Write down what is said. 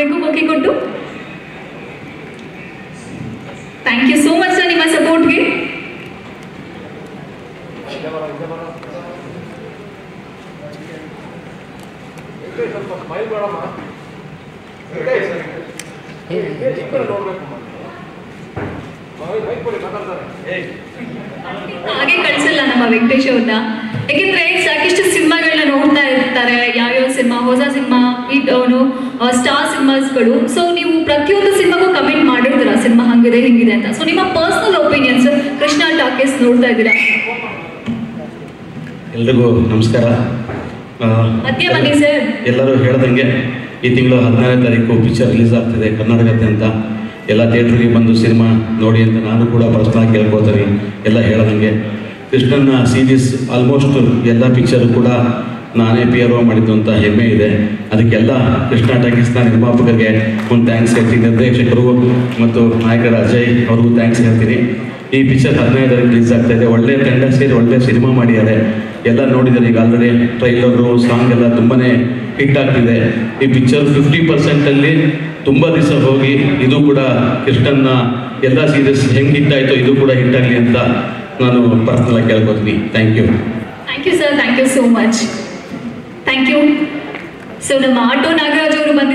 ಅವರಿಬ್ಬರಿಗೂ ಬೊಕ್ಕೆ ಕೊಟ್ಟು thank you so much sir ನಿಮ್ಮ ಸಪೋರ್ಟ್ಗೆ ಸ್ವಲ್ಪ ಸ್ಮೈಲ್ ಮಾಡಮ್ಮ ಹಾಗೆ ಕಳ್ಸಲ್ಲ ನಮ್ಮ ವೆಂಕಟೇಶ್ ಅವ್ರನ್ನ ಯಾಕೆಂದ್ರೆ ಸಾಕಷ್ಟು ಸಿನಿಮಾಗಳನ್ನ ನೋಡ್ತಾ ಇರ್ತಾರೆ ಯಾವ್ಯಾವ ಸಿನಿಮಾ ಹೊಸ ಸಿನಿಮಾ ಅವನು ಸ್ಟಾರ್ ಸಿನಿಮಾಸ್ಗಳು ಸೊ ನೀವು ಪ್ರತಿಯೊಂದು ಸಿನಿಮಾಗೂ ಕಮೆಂಟ್ ಮಾಡಿರ್ತೀರ ಸಿನಿಮಾ ಹಂಗಿದೆ ಹಿಂಗಿದೆ ಅಂತ ಸೊ ನಿಮ್ಮ ಪರ್ಸನಲ್ ಒಪಿನಿಯನ್ಸ್ ಕೃಷ್ಣ ಟಾಕೀಸ್ ನೋಡ್ತಾ ಇದ್ದೀರಾ ಎಲ್ರಿಗೂ ನಮಸ್ಕಾರ ಆ, ಮಧ್ಯ ಬನ್ನಿ ಸರ್ ಎಲ್ಲರೂ ಹೇಳ್ದಂಗೆ ಈ ತಿಂಗಳು ಹದಿನಾರನೇ ತಾರೀಕು ಪಿಕ್ಚರ್ ರಿಲೀಸ್ ಆಗ್ತಿದೆ ಕರ್ನಾಟಕದಾದ್ಯಂತ ಎಲ್ಲ ಥಿಯೇಟ್ರಿಗೆ ಬಂದು ಸಿನಿಮಾ ನೋಡಿ ಅಂತ ನಾನು ಕೂಡ ಪರ್ಸ್ನಲ್ ಕೇಳ್ಕೊತೀನಿ ಎಲ್ಲ ಹೇಳ್ದಂಗೆ ಕೃಷ್ಣನ ಸೀರೀಸ್ ಆಲ್ಮೋಸ್ಟ್ ಎಲ್ಲ ಪಿಕ್ಚರು ಕೂಡ ನಾನೇ ಪಿ ಆರ್ ಒ ಮಾಡಿದ್ದು ಅಂತ ಹೆಮ್ಮೆ ಇದೆ ಅದಕ್ಕೆಲ್ಲ ಕೃಷ್ಣ ಟಾಕೀಸ್ನ ನಿರ್ಮಾಪಕರಿಗೆ ಒಂದು ಥ್ಯಾಂಕ್ಸ್ ಹೇಳ್ತೀನಿ ನಿರ್ದೇಶಕರು ಮತ್ತು ನಾಯಕರ ಅಜಯ್ ಅವ್ರಿಗೂ ಥ್ಯಾಂಕ್ಸ್ ಹೇಳ್ತೀನಿ ಈ ಪಿಕ್ಚರ್ ಹದಿನೈದರಲ್ಲಿ ರಿಲೀಸ್ ಆಗ್ತಾ ಇದೆ ಒಳ್ಳೆ ತಂಡ ಸೇರಿ ಒಳ್ಳೆ ಸಿನಿಮಾ ಮಾಡಿದ್ದಾರೆ ಎಲ್ಲ ನೋಡಿದ್ದಾರೆ ಈಗ ಆಲ್ರೆಡಿ ಟ್ರೈಲರು ಸಾಂಗ್ ಎಲ್ಲ ತುಂಬಾ ಹಿಟ್ ಆಗ್ತಿದೆ ಈ ಪಿಕ್ಚರ್ ಫಿಫ್ಟಿ ಪರ್ಸೆಂಟಲ್ಲಿ ತುಂಬ ದಿವಸ ಹೋಗಿ ಇದು ಕೂಡ ಕೃಷ್ಣನ್ನ ಎಲ್ಲ ಸೀರೀಸ್ ಹೆಂಗೆ ಹಿಟ್ ಆಯಿತು ಇದು ಕೂಡ ಹಿಟ್ ಆಗಲಿ ಅಂತ ನಾನು ಪರ್ಸ್ನಲ್ ಆಗಿ ಕೇಳ್ಕೊತೀನಿ thank you thank you sir thank you so much thank you so ನಮ್ಮ ಆಟೋ ನಾಗರಾಜ್ ಅವರು ಬಂದಿದ್ದಾರೆ